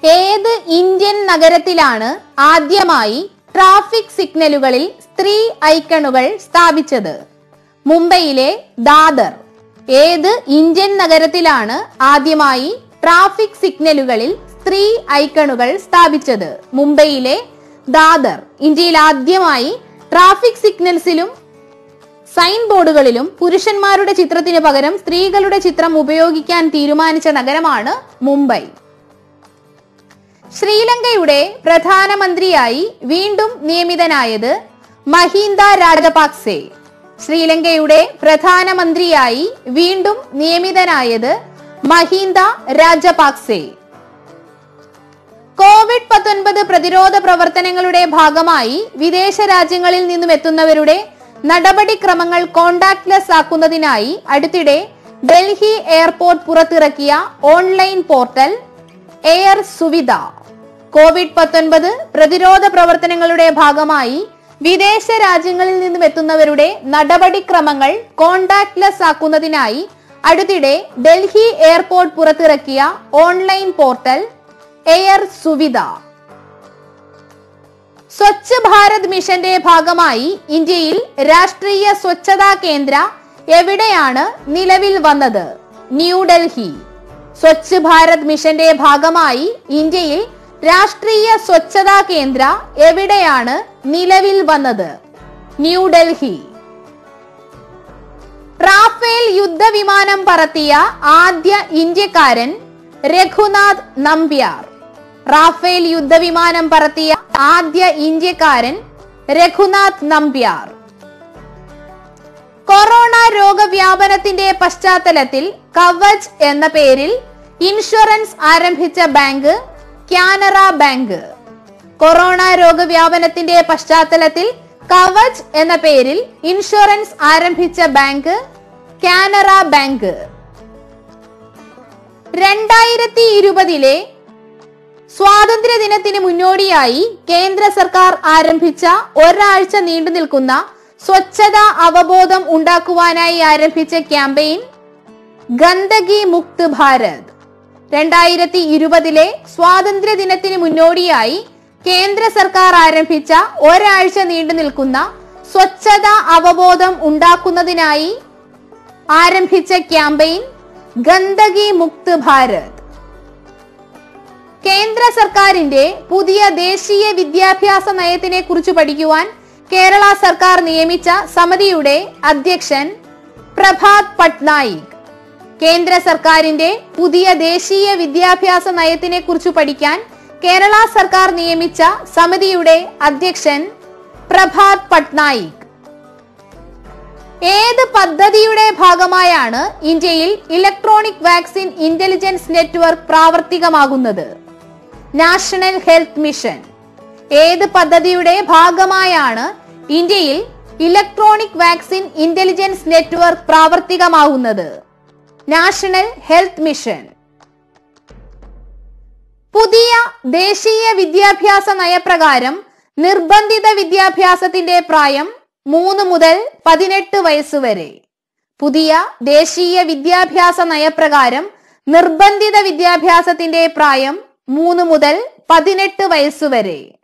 ഏത് ഇന്ത്യൻ നഗരത്തിലാണ് ആദ്യമായി ട്രാഫിക് സിഗ്നലുകളിൽ സ്ത്രീ ഐക്കണുകൾ സ്ഥാപിച്ചത് മുംബൈയിലെ ദാദർ ഏത് ഇന്ത്യൻ നഗരത്തിലാണ് ആദ്യമായി ട്രാഫിക് സിഗ്നലുകളിൽ സ്ത്രീ ഐക്കണുകൾ സ്ഥാപിച്ചത് മുംബൈയിലെ ദാദർ ഇന്ത്യയിൽ ആദ്യമായി ട്രാഫിക് സിഗ്നൽസിലും സൈൻ ബോർഡുകളിലും പുരുഷന്മാരുടെ ചിത്രത്തിന് പകരം സ്ത്രീകളുടെ ചിത്രം ഉപയോഗിക്കാൻ തീരുമാനിച്ച നഗരമാണ് മുംബൈ ശ്രീലങ്കയുടെ പ്രധാനമന്ത്രിയായി വീണ്ടും നിയമിതനായത് മഹീന്ദ രാജപാക്സെ ശ്രീലങ്കയുടെ പ്രധാനമന്ത്രിയായി വീണ്ടും നിയമിതനായത് മഹീന്ദ രാജപാക്സെ കോവിഡ് പത്തൊൻപത് പ്രതിരോധ പ്രവർത്തനങ്ങളുടെ ഭാഗമായി വിദേശ രാജ്യങ്ങളിൽ നിന്നും എത്തുന്നവരുടെ നടപടിക്രമങ്ങൾ കോണ്ടാക്ട്ലെസ് ആക്കുന്നതിനായി അടുത്തിടെ ഡൽഹി എയർപോർട്ട് പുറത്തിറക്കിയ online portal air Suvidha covid പത്തൊൻപത് പ്രതിരോധ പ്രവർത്തനങ്ങളുടെ ഭാഗമായി വിദേശ രാജ്യങ്ങളിൽ നിന്നും എത്തുന്നവരുടെ നടപടിക്രമങ്ങൾ കോണ്ടാക്ട്ലെസ് ആക്കുന്നതിനായി അടുത്തിടെ ഡൽഹി എയർപോർട്ട് പുറത്തിറക്കിയ online portal air Suvidha Swachh Bharat മിഷന്റെ ഭാഗമായി ഇന്ത്യയിൽ രാഷ്ട്രീയ സ്വച്ഛതാ കേന്ദ്ര എവിടെയാണ് നിലവിൽ വന്നത് ന്യൂഡൽഹി സ്വച്ഛ് ഭാരത് മിഷന്റെ ഭാഗമായി ഇന്ത്യയിൽ രാഷ്ട്രീയ സ്വച്ഛതാ കേന്ദ്ര എവിടെയാണ് നിലവിൽ വന്നത് ന്യൂഡൽഹി റാഫേൽ യുദ്ധവിമാനം പറത്തിയ ആദ്യ ഇന്ത്യക്കാരൻ രഘുനാഥ് നമ്പ്യാർ റാഫേൽ യുദ്ധവിമാനം പറത്തിയ ആദ്യ ഇന്ത്യക്കാരൻ രഘുനാഥ് നമ്പ്യാർ കൊറോണ രോഗവ്യാപനത്തിന്റെ പശ്ചാത്തലത്തിൽ കവച് എന്ന പേരിൽ ഇൻഷുറൻസ് ആരംഭിച്ച ബാങ്ക് കാനറ ബാങ്ക് കൊറോണ രോഗവ്യാപനത്തിന്റെ പശ്ചാത്തലത്തിൽ കവച് എന്ന പേരിൽ ഇൻഷുറൻസ് ആരംഭിച്ച ബാങ്ക് കാനറ ബാങ്ക് രണ്ടായിരത്തി ഇരുപതിലെ സ്വാതന്ത്ര്യ ദിനത്തിന് മുന്നോടിയായി കേന്ദ്ര സർക്കാർ ആരംഭിച്ച ഒരാഴ്ച നീണ്ടു നിൽക്കുന്ന സ്വച്ഛതാ അവബോധം ഉണ്ടാക്കുവാനായി ആരംഭിച്ച ക്യാമ്പയിൻ ഗന്ദഗി മുക്ത് ഭാരത് രണ്ടായിരത്തി ഇരുപതിലെ സ്വാതന്ത്ര്യ ദിനത്തിന് മുന്നോടിയായി കേന്ദ്ര സർക്കാർ ആരംഭിച്ച ഒരാഴ്ച നീണ്ടു നിൽക്കുന്ന സ്വച്ഛതാ അവബോധം ഉണ്ടാക്കുന്നതിനായി ആരംഭിച്ച ക്യാമ്പയിൻ ഗന്ദഗി മുക്ത് ഭാരത് കേന്ദ്ര സർക്കാരിന്റെ പുതിയ ദേശീയ വിദ്യാഭ്യാസ നയത്തിനെ കുറിച്ച് പഠിക്കുവാൻ കേരള സർക്കാർ നിയമിച്ച സമിതിയുടെ അധ്യക്ഷൻ പ്രഭാത് പട്നായിക് കേന്ദ്ര സർക്കാരിന്റെ പുതിയ ദേശീയ വിദ്യാഭ്യാസ നയത്തിനെ കുറിച്ച് പഠിക്കാൻ കേരള സർക്കാർ നിയമിച്ച സമിതിയുടെ അധ്യക്ഷൻ പ്രഭാത് പട്നായിക് ഏത് പദ്ധതിയുടെ ഭാഗമായാണ് ഇന്ത്യയിൽ ഇലക്ട്രോണിക് വാക്സിൻ ഇന്റലിജൻസ് നെറ്റ്വർക്ക് പ്രാവർത്തികമാകുന്നത് നാഷണൽ ഹെൽത്ത് മിഷൻ ഏത് പദ്ധതിയുടെ ഭാഗമായാണ് ഇന്ത്യയിൽ ഇലക്ട്രോണിക് വാക്സിൻ ഇന്റലിജൻസ് നെറ്റ്വർക്ക് പ്രാവർത്തികമാകുന്നത് നാഷണൽ ഹെൽത്ത് മിഷൻ പുതിയ ദേശീയ വിദ്യാഭ്യാസ നയപ്രകാരം നിർബന്ധിത വിദ്യാഭ്യാസത്തിന്റെ പ്രായം മൂന്ന് മുതൽ പതിനെട്ട് വയസ്സ് വരെ പുതിയ ദേശീയ വിദ്യാഭ്യാസ നയപ്രകാരം നിർബന്ധിത വിദ്യാഭ്യാസത്തിന്റെ പ്രായം മൂന്ന് മുതൽ പതിനെട്ട് വയസ്സ് വരെ